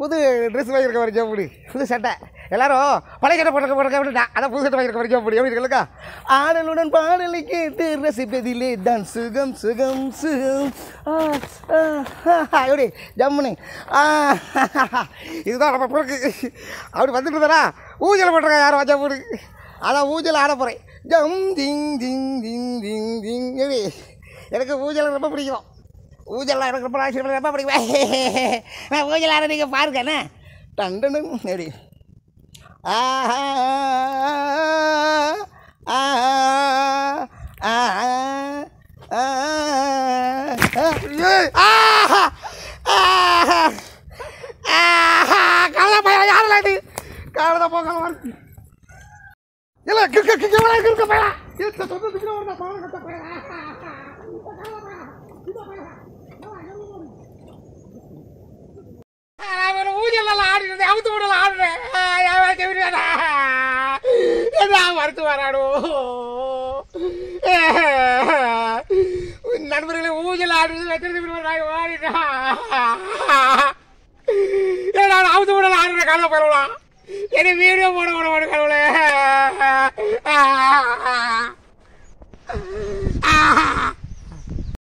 புது ட்ரெஸ் வாங்கியிருக்க வரைக்கும் ஜோப்புடி புது சட்டை எல்லாரும் பழைய சட்டை போட்டுக்க போட்டுக்க அப்படின்னா அதான் புது சட்டை வாங்கியிருக்க வரைக்கும் ஜோப்புடி எப்படி இருக்கா ஆடலுடன் பாடலை கேட்டு ரசிப்பதிலே தான் சுகம் சுகம் சுகம் ஆ, ஆ, ஆ, எப்படி ஜம்முனு ஆ, இதுதான் நம்ம பிறகு அப்படி வந்துட்டு இருந்தாரா ஊஞ்சல் போட்டிருக்கா யாரும் வச்சா போடு அதான் ஊஞ்சல் ஆட போகிறேன் ஜம் ஜிங் ஜிங் ஜிங் ஜிங் ஜிங் எப்படி எனக்கு ஊஞ்சல் ரொம்ப பிடிக்கும் ஊஞ்சல்லாம் எனக்கு ரொம்ப ஆசை ரொம்ப பிடிக்கும் நான் ஊஞ்சல் ஆட நீங்கள் பாருங்க என்ன டண்டனும் எப்படி ஆஹா ஆஹா ஆஹா கவலை பையன் யாரில் இது கவலை போ கவலை இல்லை கிறுக்க கிறுக்க வேணா கிறுக்க பையனா இருக்க சொந்தத்துக்கு ஒரு பாவம் கட்ட பையனா ஊஞ்சல் ஆடுறது அவுத்து விடல ஆடுறேன் என்ன மறுத்து வராடோ நண்பர்களே ஊஞ்சல் ஆடுறது வெத்தனை வாடிட்டா நான் அவுத்து விடல ஆடுறேன் கவலை பரவலாம் என்ன வீடியோ போட போட போட கவலை